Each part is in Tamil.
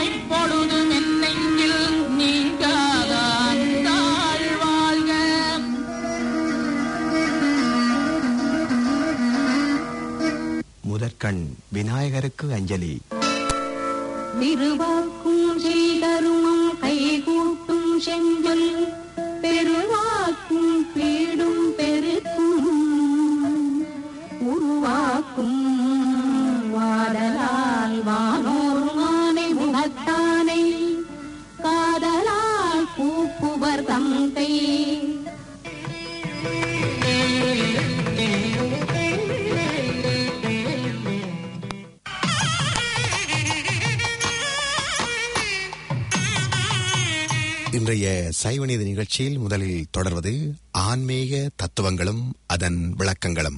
எப்பொழுதும் என் நெஞ்சில் நீங்காதான் தாழ்வாழ்க முதற்கண் விநாயகருக்கு அஞ்சலி திருவாக்கும் செய்தருமம் கைகூட்டும் செஞ்சொல் பெருவாக்கும் பீடும் பெருக்கும் உருவாக்கும் வாடலால் வானோர் மானை முகத்தானை காதலால் கூப்புவர் தந்தை இன்றைய சைவநீதி நிகழ்ச்சியில் முதலில் தொடர்வது ஆன்மீக தத்துவங்களும் அதன் விளக்கங்களும்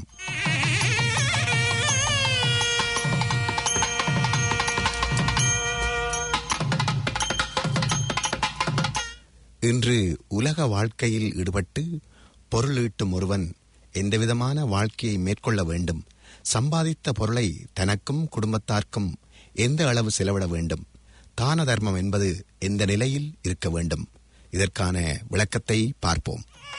இன்று உலக வாழ்க்கையில் ஈடுபட்டு பொருள் ஈட்டும் ஒருவன் எந்தவிதமான வாழ்க்கையை மேற்கொள்ள வேண்டும் சம்பாதித்த பொருளை தனக்கும் குடும்பத்தார்க்கும் எந்த அளவு செலவிட வேண்டும் தான தர்மம் என்பது எந்த நிலையில் இருக்க வேண்டும் இதற்கான விளக்கத்தை பார்ப்போம்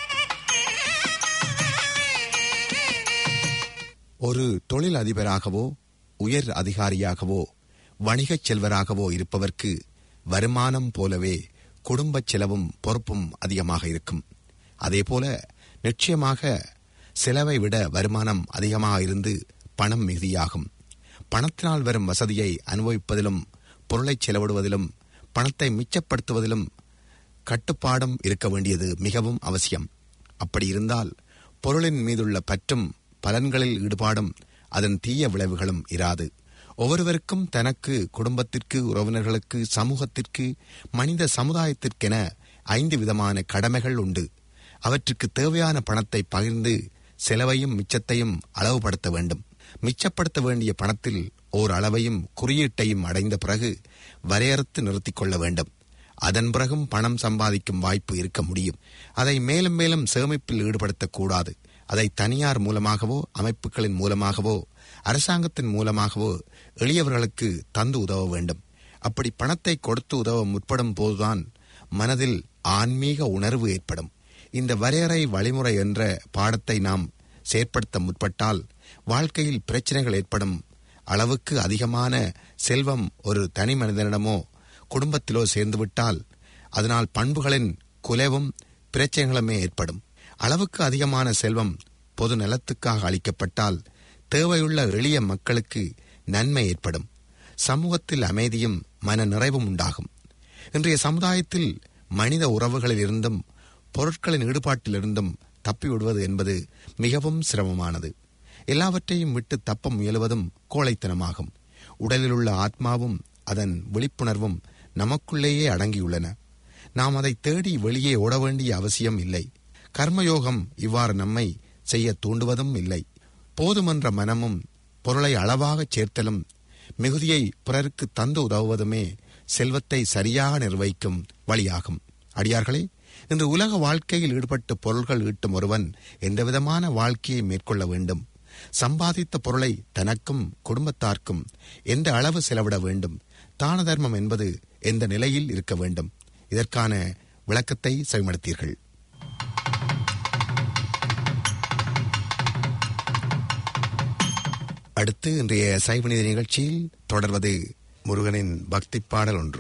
ஒரு தொழில் அதிபராகவோ உயர் அதிகாரியாகவோ வணிகச் செல்வராகவோ இருப்பவர்க்கு வருமானம் போலவே குடும்பச் செலவும் பொறுப்பும் அதிகமாக இருக்கும் அதேபோல நிச்சயமாக செலவை விட வருமானம் அதிகமாக இருந்து பணம் மிகுதியாகும் பணத்தினால் வரும் வசதியை அனுபவிப்பதிலும் பொருளை செலவிடுவதிலும் பணத்தை மிச்சப்படுத்துவதிலும் கட்டுப்பாடும் இருக்க வேண்டியது மிகவும் அவசியம் அப்படி இருந்தால் பொருளின் மீதுள்ள பற்றும் பலன்களில் ஈடுபாடும் அதன் தீய விளைவுகளும் இராது ஒவ்வொருவருக்கும் தனக்கு குடும்பத்திற்கு உறவினர்களுக்கு சமூகத்திற்கு மனித சமுதாயத்திற்கென ஐந்து விதமான கடமைகள் உண்டு அவற்றுக்கு தேவையான பணத்தை பகிர்ந்து செலவையும் மிச்சத்தையும் அளவுபடுத்த வேண்டும் மிச்சப்படுத்த வேண்டிய பணத்தில் ஓர் அளவையும் குறியீட்டையும் அடைந்த பிறகு வரையறுத்து நிறுத்திக் கொள்ள வேண்டும் அதன் பிறகும் பணம் சம்பாதிக்கும் வாய்ப்பு இருக்க முடியும் அதை மேலும் மேலும் சேமிப்பில் ஈடுபடுத்தக்கூடாது அதை தனியார் மூலமாகவோ அமைப்புகளின் மூலமாகவோ அரசாங்கத்தின் மூலமாகவோ எளியவர்களுக்கு தந்து உதவ வேண்டும் அப்படி பணத்தை கொடுத்து உதவ முற்படும் போதுதான் மனதில் ஆன்மீக உணர்வு ஏற்படும் இந்த வரையறை வழிமுறை என்ற பாடத்தை நாம் செயற்படுத்த முற்பட்டால் வாழ்க்கையில் பிரச்சனைகள் ஏற்படும் அளவுக்கு அதிகமான செல்வம் ஒரு தனி மனிதனிடமோ குடும்பத்திலோ சேர்ந்துவிட்டால் அதனால் பண்புகளின் குலைவும் பிரச்சனைகளுமே ஏற்படும் அளவுக்கு அதிகமான செல்வம் பொது நலத்துக்காக அளிக்கப்பட்டால் தேவையுள்ள எளிய மக்களுக்கு நன்மை ஏற்படும் சமூகத்தில் அமைதியும் மன நிறைவும் உண்டாகும் இன்றைய சமுதாயத்தில் மனித உறவுகளில் இருந்தும் பொருட்களின் ஈடுபாட்டிலிருந்தும் தப்பி விடுவது என்பது மிகவும் சிரமமானது எல்லாவற்றையும் விட்டு தப்ப முயலுவதும் கோழைத்தனமாகும் உடலில் உள்ள ஆத்மாவும் அதன் விழிப்புணர்வும் நமக்குள்ளேயே அடங்கியுள்ளன நாம் அதை தேடி வெளியே ஓட வேண்டிய அவசியம் இல்லை கர்மயோகம் இவ்வாறு நம்மை செய்ய தூண்டுவதும் இல்லை போதுமன்ற மனமும் பொருளை அளவாகச் சேர்த்தலும் மிகுதியை பிறருக்கு தந்து உதவுவதுமே செல்வத்தை சரியாக நிர்வகிக்கும் வழியாகும் அடியார்களே இன்று உலக வாழ்க்கையில் ஈடுபட்டு பொருள்கள் ஈட்டும் ஒருவன் எந்தவிதமான வாழ்க்கையை மேற்கொள்ள வேண்டும் சம்பாதித்த பொருளை தனக்கும் குடும்பத்தார்க்கும் எந்த அளவு செலவிட வேண்டும் தான தர்மம் என்பது எந்த நிலையில் இருக்க வேண்டும் இதற்கான விளக்கத்தை செவிமடுத்தீர்கள் அடுத்து இன்றைய சைவநீதி நிகழ்ச்சியில் தொடர்வது முருகனின் பக்தி பாடல் ஒன்று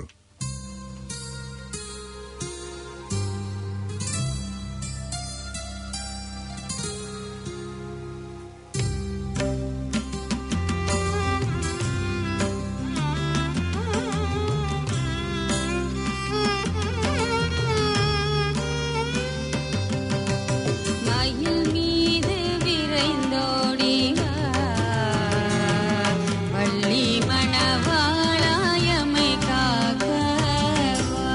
மயில் மீது விரைந்தோடி வா. வள்ளி மணவாளாயமை காக்க வா.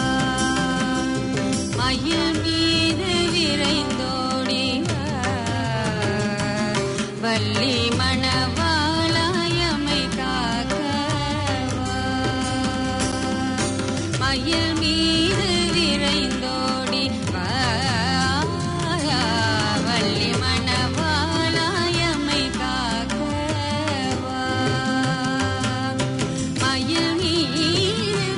மயில் மீது விரைந்தோடி வா. வள்ளி மணவாளாயமை காக்க வா. மயில் மீது விரைந்தோடி வா. வள்ளி மணவாளாயமை காக்க வா. மயில் மீது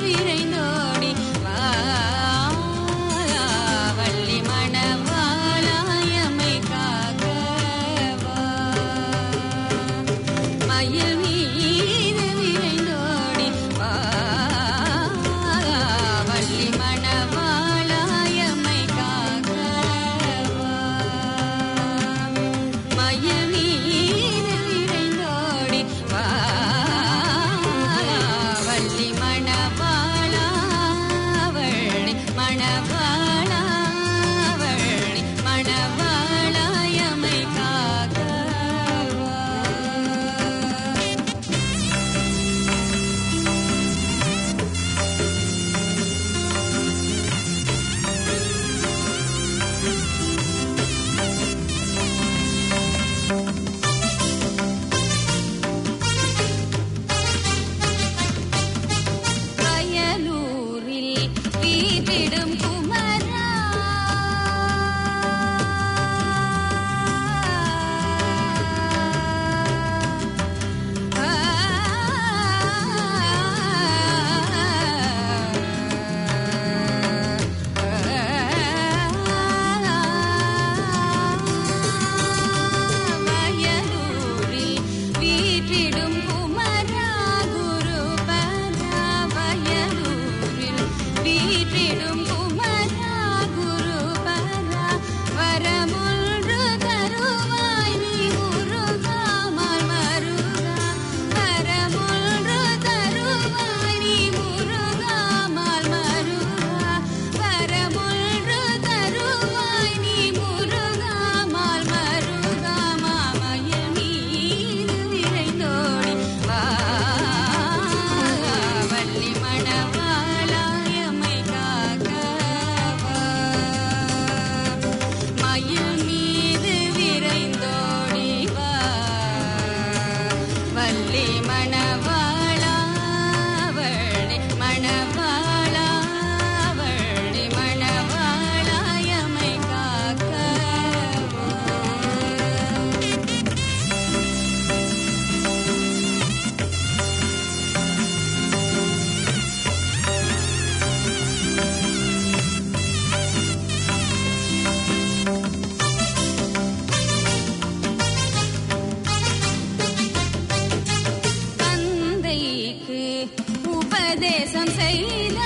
உபதேசம் செய்த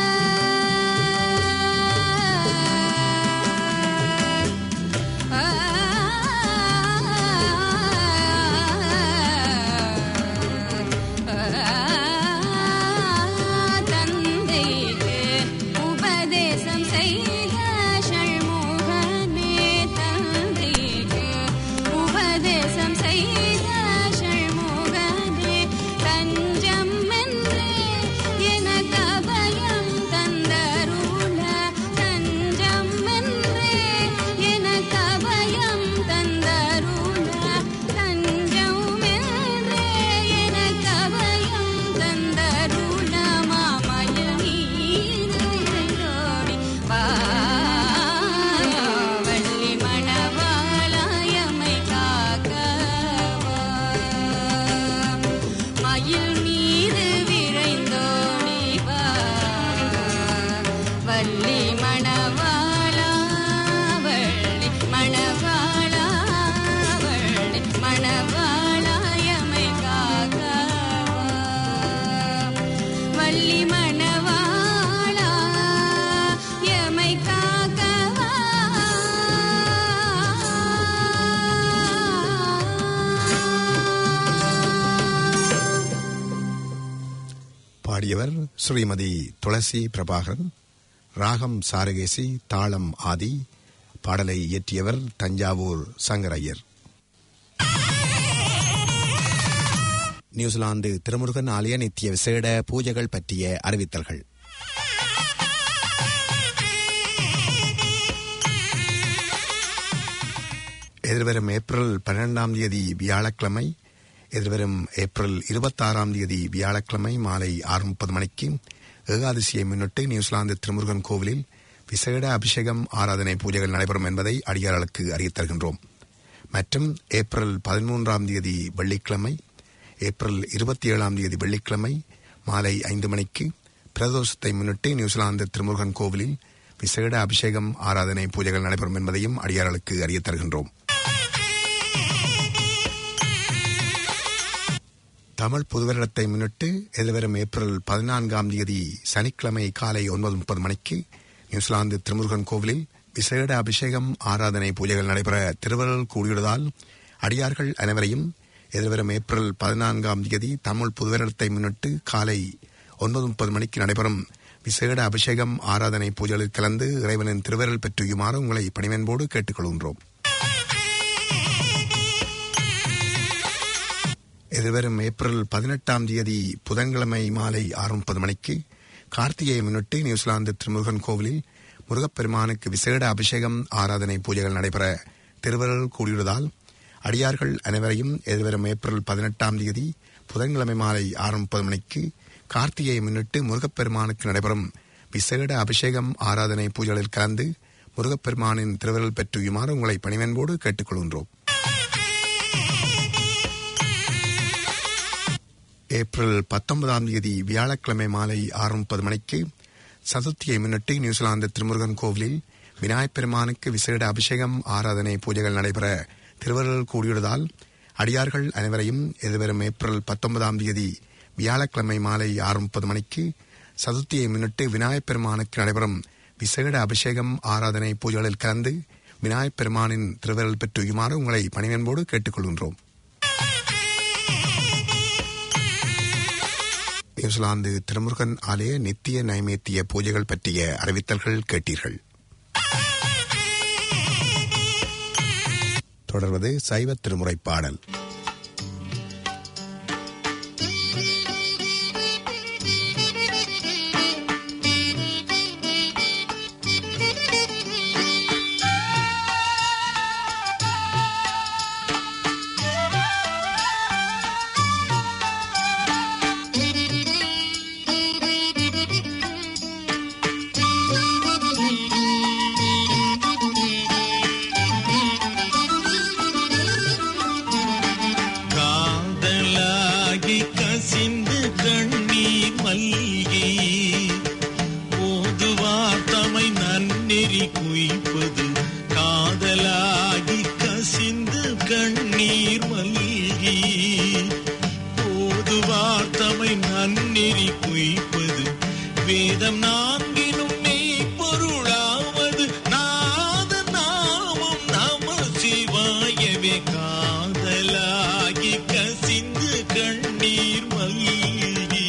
தந்தைக்கு உபதேசம் செய்த ஷண்முகனே தந்தைக்கு உபதேசம் செய்த ஷண்முகனே தஞ்சம் என்றே எனக்கு அபயம் தந்தருள தஞ்சம் என்றே எனக்கு அபயம் தந்தருள தஞ்சம் என்றே எனக்கு அபயம் தந்தருள மாமயில் நீரோடி வள்ளி மணவாளாயமை காக்கவா மயில் மீது விரைந்தோடி வா வள்ளி மணவாளா வள்ளி மணவாளா வள்ளி மணவாளாயமை காக்கவா வள்ளி மணவாளா எமை காக்கவா பாடியவர் ஸ்ரீமதி துளசி பிரபாகரன் ராகம் சாரகேசி தாளம் ஆதி பாடலை இயற்றியவர் தஞ்சாவூர் சங்கரையர் நியூசிலாந்து திருமுருகன் ஆலய நித்திய விசேட பூஜைகள் பற்றிய அறிவித்தல்கள் எதிர்வரும் ஏப்ரல் பன்னிரெண்டாம் தேதி வியாழக்கிழமை எதிர்வரும் ஏப்ரல் இருபத்தாறாம் தேதி வியாழக்கிழமை மாலை ஆறு முப்பது மணிக்கு ஏகாதசியை முன்னிட்டு நியூசிலாந்து திருமுருகன் கோவிலில் விசேட அபிஷேகம் ஆராதனை பூஜைகள் நடைபெறும் என்பதை அடியார்களுக்கு அறிவித் தருகின்றோம் மற்றும் ஏப்ரல் பதிமூன்றாம் தேதி வெள்ளிக்கிழமை ஏப்ரல் இருபத்தி ஏழாம் தேதி வெள்ளிக்கிழமை மாலை ஐந்து மணிக்கு பிரதோஷத்தை முன்னிட்டு நியூசிலாந்து திருமுருகன் கோவிலில் விசேட அபிஷேகம் ஆராதனை பூஜைகள் நடைபெறும் என்பதையும் அடியார்களுக்கு அறியத் தருகின்றோம் தமிழ் புதுவருடத்தை முன்னிட்டு எதிர்வரும் ஏப்ரல் பதினான்காம் தேதி சனிக்கிழமை காலை ஒன்பது முப்பது மணிக்கு நியூசிலாந்து திருமுருகன் கோவிலில் விசேட அபிஷேகம் ஆராதனை பூஜைகள் நடைபெற திருவருள் கூடியுள்ளதால் அடியார்கள் அனைவரையும் எதிர்வரும் ஏப்ரல் பதினான்காம் தேதி தமிழ் புதுவருடத்தை முன்னிட்டு காலை ஒன்பது முப்பது மணிக்கு நடைபெறும் விசேட அபிஷேகம் ஆராதனை பூஜைகளில் கலந்து இறைவனின் திருவருள் பெற்றுயுமாறு உங்களை பணிவன்போடு கேட்டுக்கொள்கின்றோம் எதிர்வரும் ஏப்ரல் பதினெட்டாம் தேதி புதன்கிழமை மாலை ஆறு முப்பது மணிக்கு கார்த்திகையை முன்னிட்டு நியூசிலாந்து திருமுருகன் கோவிலில் முருகப்பெருமானுக்கு விசேட அபிஷேகம் ஆராதனை பூஜைகள் நடைபெற திருவருள் கூடியுள்ளதால் அடியார்கள் அனைவரையும் எதிர்வரும் ஏப்ரல் பதினெட்டாம் தேதி புதன்கிழமை மாலை ஆறு முப்பது மணிக்கு கார்த்திகையை முன்னிட்டு முருகப்பெருமானுக்கு நடைபெறும் விசேட அபிஷேகம் ஆராதனை பூஜைகளில் கலந்து முருகப்பெருமானின் திருவருள் பெற்றுயுமாறு உங்களை பணிவன்போடு கேட்டுக்கொள்கின்றோம் ஏப்ரல் பத்தொன்பதாம் தேதி வியாழக்கிழமை மாலை ஆறு முப்பது மணிக்கு சதுர்த்தியை முன்னிட்டு நியூசிலாந்து திருமுருகன் கோவிலில் விநாயகப் பெருமானுக்கு விசேட அபிஷேகம் ஆராதனை பூஜைகள் நடைபெற திருவருள் கூடியுள்ளதால் அடியார்கள் அனைவரையும் எதிர்வரும் ஏப்ரல் பத்தொன்பதாம் தேதி வியாழக்கிழமை மாலை ஆறு முப்பது மணிக்கு சதுர்த்தியை முன்னிட்டு விநாயகப் பெருமானுக்கு நடைபெறும் விசேட அபிஷேகம் ஆராதனை பூஜைகளில் கலந்து விநாயகப் பெருமானின் திருவருள் பெற்றுயுமாறு உங்களை பணிவன்போடு கேட்டுக்கொள்கின்றோம் நியூசிலாந்து திருமுருகன் ஆலய நித்திய நைவேத்திய பூஜைகள் பற்றிய அறிவித்தல்கள் கேட்டீர்கள் தொடர்வது சைவ திருமுறை பாடல் ஆ வேதம் நான்கினும் மெய்ப்பொருளாவது நாத நாமம் நம சிவாயவே காதலாகி கசிந்து கண்ணீர் மல்கி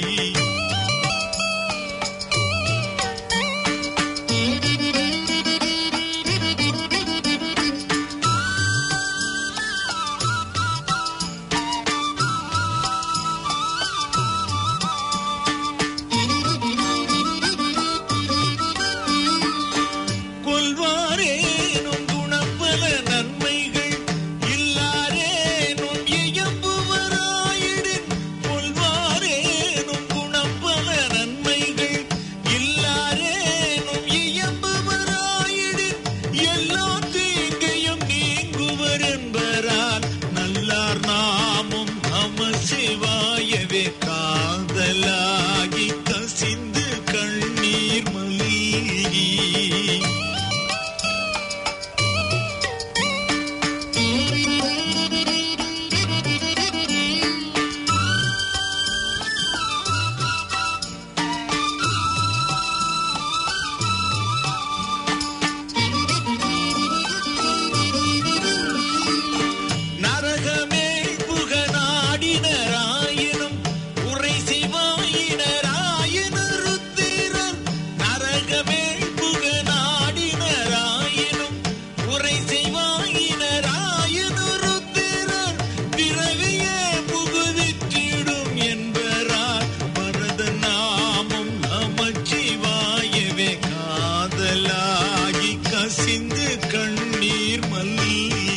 கொல்வாரேனும் குணப்பல நன்மைகள் இல்லாரேனும் இயம்புவராயிடின் கொல்வாரேனும் குணப்பல நன்மைகள் இல்லாரேனும் இயம்புவராயிடின் எல்லா தீங்கையும் நீங்குவர் என்பரால் நல்லார் நாமும் நம சிவாயவே காதலாகி கசிந்து கண்ணீர் மல்கி நரகமே புக நாடினராயினும் உரை சிவாயினராயினர் ருத்திரர் நரகமே புக நாடினராயினும் உரை சிவாயினராயினர் ருத்திரர் பிறவியே புகுவித்திடும் என்பரார் பரத நாமம் நமச்சிவாயவே காதலாகி கசிந்து கண்ணீர் மல்கி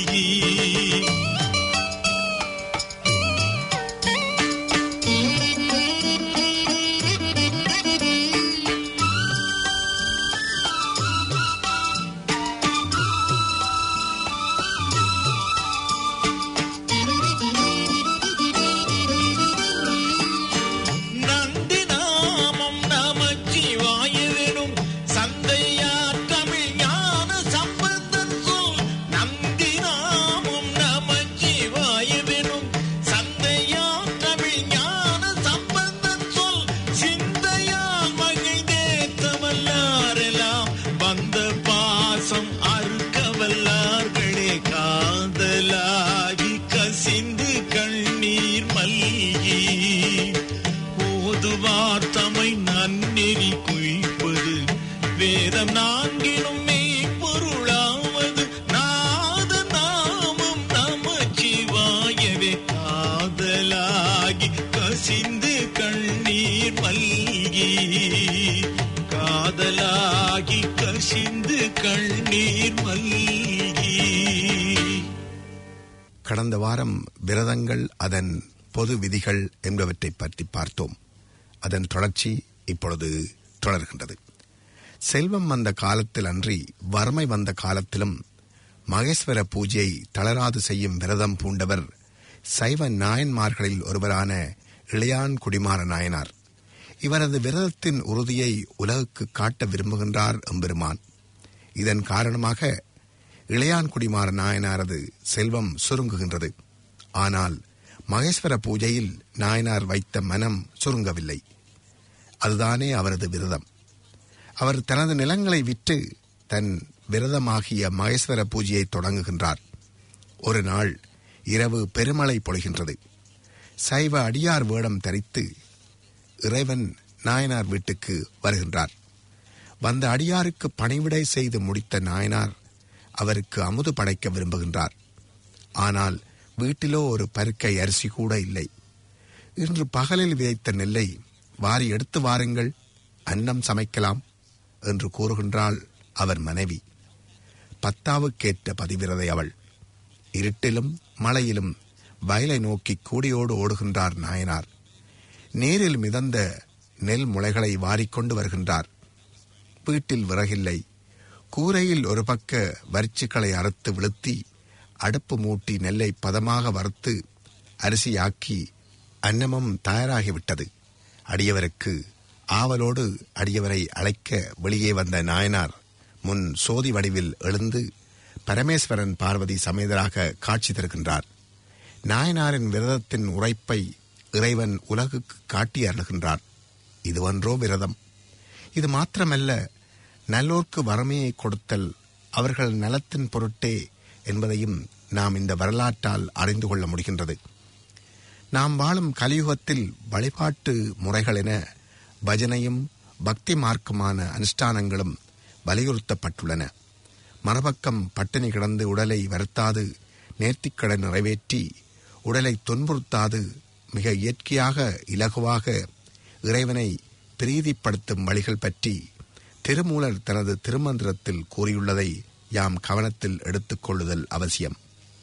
நந்தி நாமம் நமச்சிவாயவெனும் சந்தையார் தமிழ் ஞான சம்பந்தன் சொல் நந்தி நாமம் நமச்சிவாயவெனும் சந்தையார் தமிழ் ஞான சம்பந்தன் சொல் சிந்தையால் மகிழ்ந்தேத்தவல்லாரெல்லாம் வந்த பாசம் அறுக்க வல்லார்களே காதலாகி கசிந்து கண்ணீர் மல்கி ஓதுவார் தமை நன்னெறி குய்ப்பது வேதம் நான்கினும் மெய்ப்பொருளாவது நாத நாமம் நமச்சிவாயவே காதலாகி கசிந்து கண்ணீர் மல்கி காதலாகி கசிந்து கண்ணீர் மல்கி கடந்த வாரம் விரதங்கள் அதன் பொது விதிகள் என்பவற்றை பற்றி பார்த்தோம் அதன் தொடர்ச்சி இப்பொழுது தொடர்கின்றது செல்வம் வந்த காலத்தில் அன்றி வறுமை வந்த காலத்திலும் மகேஸ்வர பூஜையை தளராது செய்யும் விரதம் பூண்டவர் சைவ நாயன்மார்களில் ஒருவரான இளையான் குடிமாற நாயனார் இவரது விரதத்தின் உறுதியை உலகுக்கு காட்ட விரும்புகின்றார் எம்பெருமான் இதன் காரணமாக இளையான் குடிமாற நாயனாரது செல்வம் சுருங்குகின்றது ஆனால் மகேஸ்வர பூஜையில் நாயனார் வைத்த மனம் சுருங்கவில்லை அதுதானே அவரது விரதம் அவர் தனது நிலங்களை விற்று தன் விரதமாகிய மகேஸ்வர பூஜையை தொடங்குகின்றார் ஒரு நாள் இரவு பெருமழை பொழிகின்றது சைவ அடியார் வேடம் தரித்து இறைவன் நாயனார் வீட்டுக்கு வருகின்றார் வந்த அடியாருக்கு பணிவிடை செய்து முடித்த நாயனார் அவருக்கு அமுது படைக்க விரும்புகின்றார் ஆனால் வீட்டிலோ ஒரு பருக்கை அரிசி கூட இல்லை இன்று பகலில் விதைத்த நெல்லை வாரி எடுத்து வாருங்கள் அன்னம் சமைக்கலாம் என்று கூறுகின்றாள் அவர் மனைவி பத்தாவுக்கேற்ற பதிவிரதை அவள் இருட்டிலும் மழையிலும் வயலை நோக்கி கூடியோடு ஓடுகின்றார் நாயனார் நேரில் மிதந்த நெல் முளைகளை வாரிக்கொண்டு வருகின்றார் வீட்டில் விறகில்லை கூரையில் ஒரு பக்க வரிச்சுக்களை அறுத்து விழுத்தி அடுப்பு மூட்டி நெல்லை பதமாக வறுத்து அரிசியாக்கி அன்னமும் தயாராகிவிட்டது அடியவருக்கு ஆவலோடு அடியவரை அழைக்க வெளியே வந்த நாயனார் முன் சோதி வடிவில் எழுந்து பரமேஸ்வரன் பார்வதி சமேதராக காட்சி தருகின்றார் நாயனாரின் விரதத்தின் உரைப்பை இறைவன் உலகுக்கு காட்டி அருளுகின்றார் இதுவன்றோ விரதம் இது மாத்திரமல்ல நல்லோர்க்கு வறுமையை கொடுத்தல் அவர்கள் நலத்தின் பொருட்டே என்பதையும் நாம் இந்த வரலாற்றால் அறிந்து கொள்ள முடிகின்றது நாம் வாழும் கலியுகத்தில் வழிபாட்டு முறைகள் என பஜனையும் பக்தி மார்க்கமான அனுஷ்டானங்களும் வலியுறுத்தப்பட்டுள்ளன மறுபக்கம் பட்டினி கிடந்து உடலை வருத்தாது நேர்த்திக்கடன் நிறைவேற்றி உடலை துன்புறுத்தாது மிக இயற்கையாக இலகுவாக இறைவனை பிரீதிப்படுத்தும் வழிகள் பற்றி திருமூலர் தனது திருமந்திரத்தில் கூறியுள்ளதை யாம் கவனத்தில் எடுத்துக்கொள்ளுதல் அவசியம்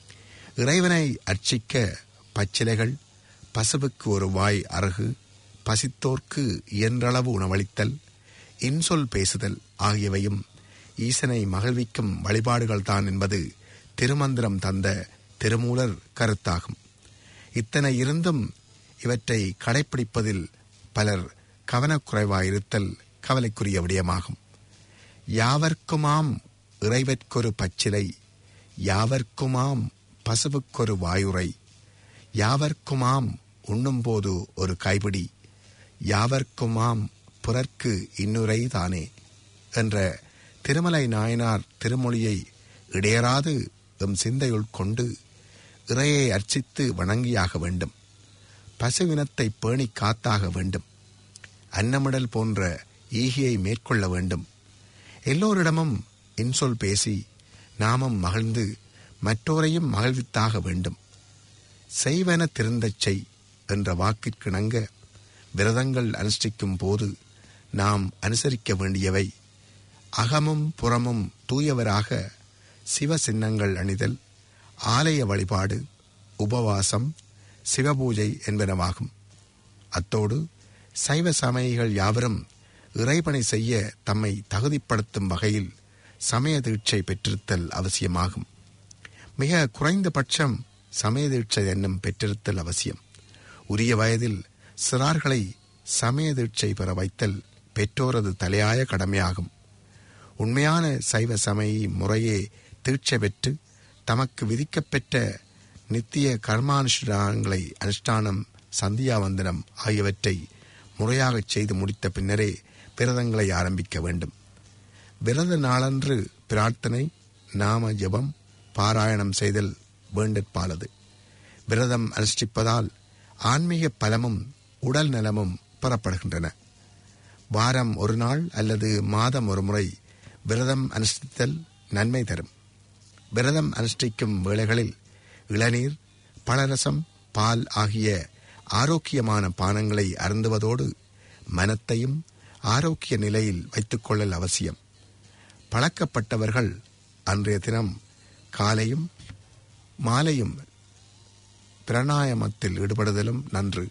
இறைவனை அர்ச்சிக்க பச்சிலைகள் பசுவுக்கு ஒரு வாய் அறகு பசித்தோர்க்கு இயன்றளவு உணவளித்தல் இன்சொல் பேசுதல் ஆகியவையும் ஈசனை மகிழ்விக்கும் வழிபாடுகள்தான் என்பது திருமந்திரம் தந்த திருமூலர் கருத்தாகும் இத்தனை இருந்தும் இவற்றை கடைப்பிடிப்பதில் பலர் கவனக்குறைவாயிருத்தல் கவலைக்குரிய விடயமாகும் யாவர்க்குமாம் இறைவற்கொரு பச்சிலை யாவர்க்குமாம் பசுவுக்கொரு வாயுரை யாவர்க்குமாம் உண்ணும்போது ஒரு கைபிடி யாவர்க்குமாம் புறர்க்கு இன்னுரை தானே என்ற திருமலை நாயனார் திருமொழியை இடையராது எம் சிந்தையுள் கொண்டு இறையை அர்ச்சித்து வணங்கியாக வேண்டும் பசுவினத்தை பேணி காத்தாக வேண்டும் அன்னமிடல் போன்ற ஈகியை மேற்கொள்ள வேண்டும் எல்லோரிடமும் இன்சொல் பேசி நாமும் மகிழ்ந்து மற்றோரையும் மகிழ்வித்தாக வேண்டும் செய்வன திருந்தச் செய் என்ற வாக்கிற்கிணங்க விரதங்கள் அனுஷ்டிக்கும் போது நாம் அனுசரிக்க வேண்டியவை அகமும் புறமும் தூயவராக சிவ சின்னங்கள் அணிதல் ஆலய வழிபாடு உபவாசம் சிவபூஜை என்பனவாகும் அத்தோடு சைவ சமயிகள் யாவரும் இறைபணி செய்ய தம்மை தகுதிப்படுத்தும் வகையில் சமய தீட்சை பெற்றிருத்தல் அவசியமாகும் மிக குறைந்தபட்சம் சமய தீட்சை என்னும் பெற்றிருத்தல் அவசியம் உரிய வயதில் சிறார்களை சமய தீட்சை பெற வைத்தல் பெற்றோரது தலையாய கடமையாகும் உண்மையான சைவ சமய முறையே தீட்சை பெற்று தமக்கு விதிக்கப்பெற்ற நித்திய கர்மானுஷ்டானங்களை அனுஷ்டானம் சந்தியாவந்தனம் ஆகியவற்றை முறையாகச் செய்து முடித்த பின்னரே விரதங்களை ஆரம்பிக்க வேண்டும் விரத நாளன்று பிரார்த்தனை நாம ஜெபம் பாராயணம் செய்தல் வேண்டற்பாலது விரதம் அனுஷ்டிப்பதால் ஆன்மீக பலமும் உடல் நலமும் பெறப்படுகின்றன வாரம் ஒரு நாள் அல்லது மாதம் ஒரு முறை விரதம் அனுஷ்டித்தல் நன்மை தரும் விரதம் அனுஷ்டிக்கும் வேளைகளில் இளநீர் பழரசம் பால் ஆகிய ஆரோக்கியமான பானங்களை அருந்துவதோடு மனத்தையும் ஆரோக்கிய நிலையில் வைத்துக்கொள்ளல் அவசியம் பழக்கப்பட்டவர்கள் அன்றைய தினம் காலையும் மாலையும் பிரணாயமத்தில் ஈடுபடுதலும் நன்று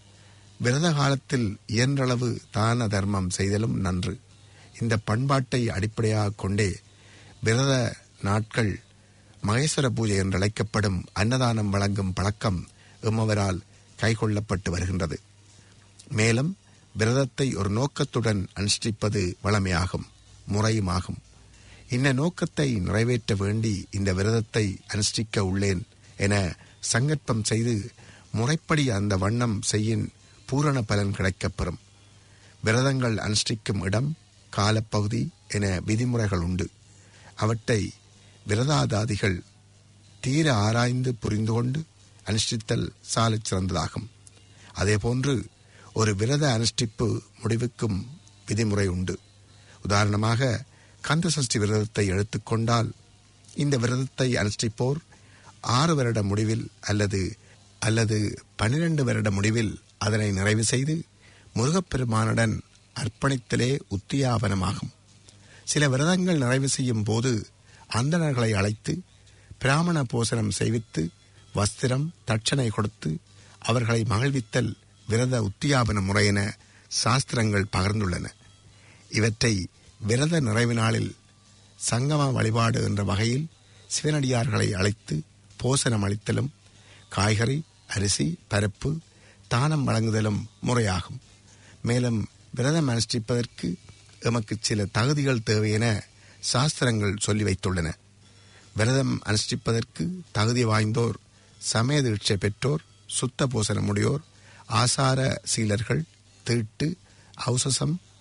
விரத காலத்தில் இயன்றளவு தான தர்மம் செய்தலும் நன்று இந்த பண்பாட்டை அடிப்படையாகக் கொண்டே விரத நாட்கள் மகேஸ்வர பூஜை என்று அழைக்கப்படும் அன்னதானம் வழங்கும் பழக்கம் எம்மவரால் கைக்கொள்ளப்பட்டு வருகின்றது மேலும் விரதத்தை ஒரு நோக்கத்துடன் அனுஷ்டிப்பது வளமையாகும் முறையுமாகும் இந்த நோக்கத்தை நிறைவேற்ற வேண்டி இந்த விரதத்தை அனுஷ்டிக்க உள்ளேன் என சங்கற்பம் செய்து முறைப்படி அந்த வண்ணம் செய்யின் பூரண பலன் கிடைக்கப்பெறும் விரதங்கள் அனுஷ்டிக்கும் இடம் காலப்பகுதி என விதிமுறைகள் உண்டு அவற்றை விரதாதாதிகள் தீர ஆராய்ந்து புரிந்து கொண்டு அனுஷ்டித்தல் சாலச் சிறந்ததாகும் அதேபோன்று ஒரு விரத அனுஷ்டிப்பு முடிவுக்கும் விதிமுறை உண்டு உதாரணமாக கந்த சஷ்டி விரதத்தை எடுத்துக்கொண்டால் இந்த விரதத்தை அனுஷ்டிப்போர் ஆறு வருட முடிவில் அல்லது அல்லது பன்னிரண்டு வருட முடிவில் அதனை நிறைவு செய்து முருகப்பெருமானுடன் அர்ப்பணித்தலே உத்தியாபனமாகும் சில விரதங்கள் நிறைவு செய்யும் போது அந்தணர்களை அழைத்து பிராமண போசனம் செய்வித்து வஸ்திரம் தட்சணை கொடுத்து அவர்களை மகிழ்வித்தல் விரத உத்தியாபன முறையென சாஸ்திரங்கள் பகர்ந்துள்ளன இவற்றை விரத நிறைவு நாளில் சங்கம வழிபாடு என்ற வகையில் சிவனடியார்களை அழைத்து போசனம் அளித்தலும் காய்கறி அரிசி பருப்பு தானம் வழங்குதலும் முறையாகும் மேலும் விரதம் அனுஷ்டிப்பதற்கு எமக்கு சில தகுதிகள் தேவை என சாஸ்திரங்கள் சொல்லி வைத்துள்ளன விரதம் அனுஷ்டிப்பதற்கு தகுதி வாய்ந்தோர் சமய தீட்சை பெற்றோர் சுத்த போசனமுடையோர் ஆசார சீலர்கள் தீட்டு ஔசசம்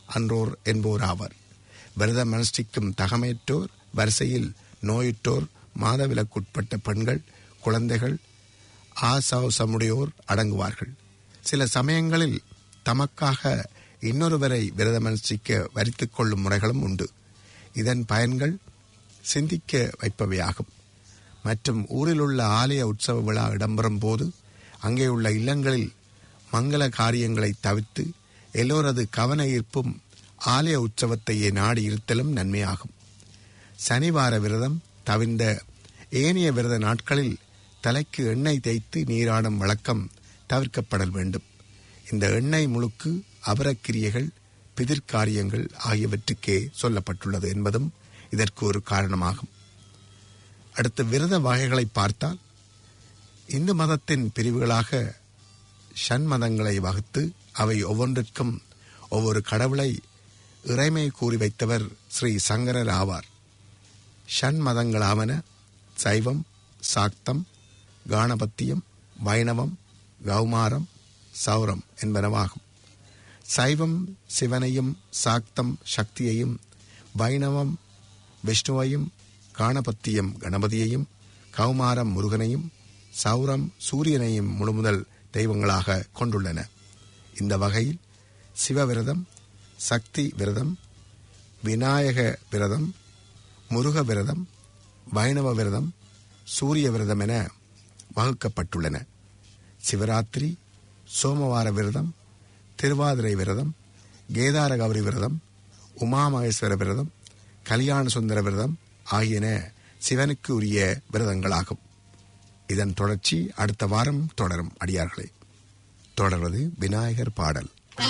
அன்றோர் என்போர் ஆவர் விரதம் அனுஷ்டிக்கும் தகமையற்றோர் வரிசையில் நோயுற்றோர் மாதவிலக்குட்பட்ட பெண்கள் குழந்தைகள் ஆசாசமுடையோர் அடங்குவார்கள் சில சமயங்களில் தமக்காக இன்னொருவரை விரதமனுஷ்டிக்க வரித்துக் கொள்ளும் முறைகளும் உண்டு இதன் பயன்கள் சிந்திக்க வைப்பவையாகும் மற்றும் ஊரில் உள்ள ஆலய உற்சவ விழா இடம்பெறும் போது அங்கே உள்ள இல்லங்களில் மங்கள காரியங்களை தவிர்த்து எல்லோரது கவன ஈர்ப்பும் ஆலய உற்சவத்தையே நாடி இருத்தலும் நன்மையாகும் சனிவார விரதம் தவிர்ந்த ஏனைய விரத நாட்களில் தலைக்கு எண்ணெய் தேய்த்து நீராடும் வழக்கம் தவிர்க்கப்படல் வேண்டும் இந்த எண்ணெய் முழுக்கு அபரக்கிரியைகள் பிதிர்காரியங்கள் ஆகியவற்றுக்கே சொல்லப்பட்டுள்ளது என்பதும் இதற்கு ஒரு காரணமாகும் அடுத்த விரத வகைகளை பார்த்தால் இந்து மதத்தின் பிரிவுகளாக ஷண்மதங்களை வகுத்து அவை ஒவ்வொன்றிற்கும் ஒவ்வொரு கடவுளை இறைமை கூறி வைத்தவர் ஸ்ரீ சங்கரர் ஆவார் ஷண்மதங்களாவன சைவம் சாக்தம் காணபத்தியம் வைணவம் கௌமாரம் சௌரம் என்பனவாகும் சைவம் சிவனையும் சாக்தம் சக்தியையும் வைணவம் விஷ்ணுவையும் காணபத்தியம் கணபதியையும் கௌமாரம் முருகனையும் சௌரம் சூரியனையும் முழுமுதல் தெய்வங்களாக கொண்டுள்ளன இந்த வகையில் சிவவிரதம் சக்தி விரதம் விநாயக விரதம் முருக விரதம் வைணவ விரதம் சூரிய விரதம் என வகுக்கப்பட்டுள்ளன சிவராத்திரி சோமவார விரதம் திருவாதிரை விரதம் கேதார கௌரி விரதம் உமாமகேஸ்வர விரதம் கல்யாண சுந்தர விரதம் ஆகியன சிவனுக்கு உரிய விரதங்களாகும் இதன் தொடர்ச்சி அடுத்த வாரம் தொடரும் அடியார்களே தொடர்வது விநாயகர் பாடல்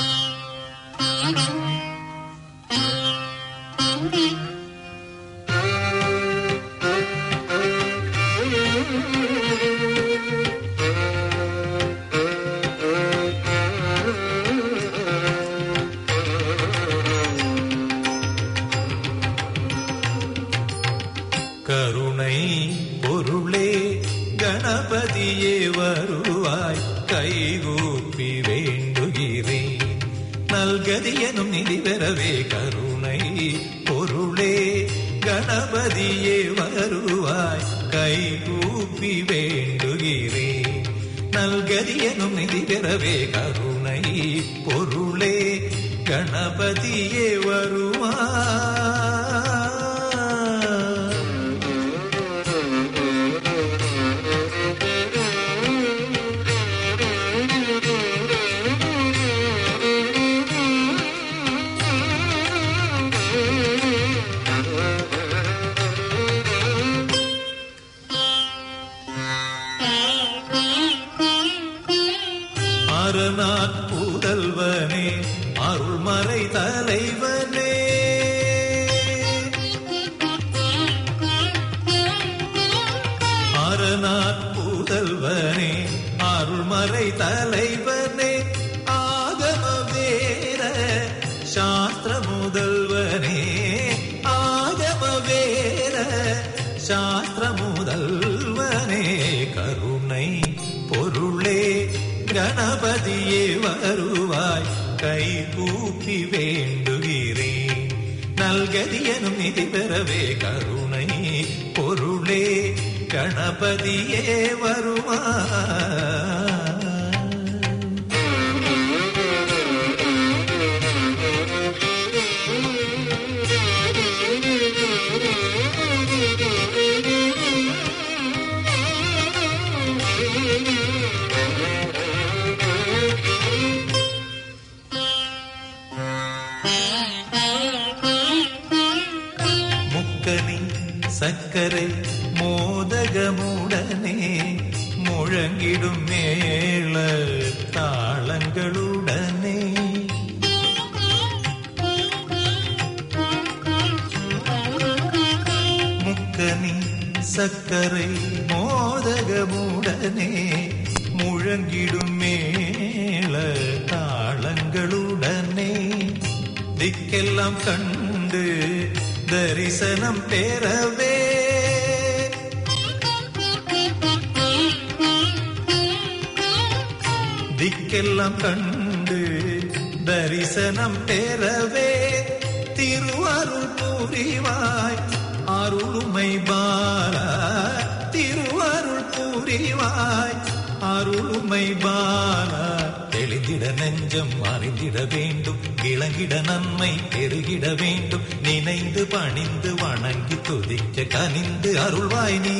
கருணை பொருளே கணபதியே வருவாய் கைகூப்பி வேண்டுகிறேன் நல்கதி எனும் நிதி பெறவே கருணை பொருளே கணபதியே வருவாய் கைகூப்பி வேண்டுகிறேன் நல்கதி எனும் நிதி பெறவே கருணை பொருளே கணபதியே வருவாய் அரணாட் புதல்வனே அருள்மறை தலைவனே அரணாட் புதல்வனே அருள்மறை தலைவனே ஆகம வேத சாஸ்திர முதல்வனே ஆகம வேத சாஸ்திர முதல்வனே கருணை பொருளே கணபதியே வருவாய் கை கூப்பி வேண்டுகிறேன் நல்கதி எனும் நிதி பெறவே கருணை பொருளே கணபதியே வருவாய் முக்கனி சக்கரை மோதகமுடனே முழங்கிடும் மேள தாளங்களுடனே முக்கனி சக்கரை மோதகமுடனே முழங்கிடும் மேள தாளங்களுடனே திக்கெல்லாம் கண்டு தரிசனம் பெறவே திக்கெல்லாம் கண்டு தரிசனம் பெறவே திருவருள் புரிவாய் அருளுமை பாலா திருவருள் புரிவாய் அருளுமை பாலா தெளிந்திட நெஞ்சம் அறிந்திட வேண்டும் விளங்கிட நன்மை பெருகிட வேண்டும் நினைந்து பணிந்து வணங்கி துதிக்க கனிந்து அருள்வாய் நீ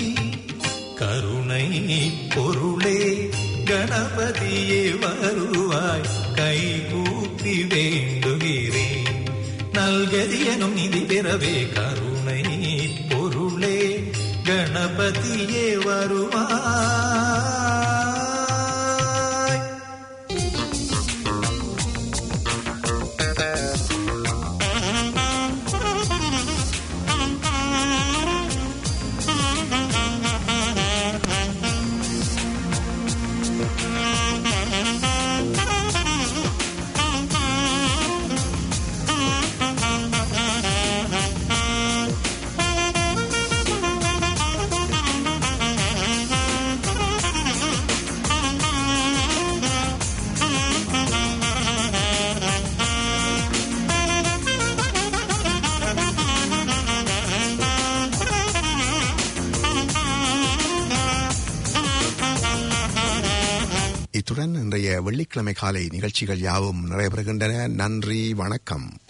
கருணை பொருளே கணபதியே வருவாய் கை கூப்பி வேண்டுகிறேன் நல்கதி எனும் நிதி பெறவே கருணை பொருளே கணபதியே வருவாய் இத்துடன் இன்றைய வெள்ளிக்கிழமை காலை நிகழ்ச்சிகள் யாவும் நிறைவேறுகின்றன நன்றி வணக்கம்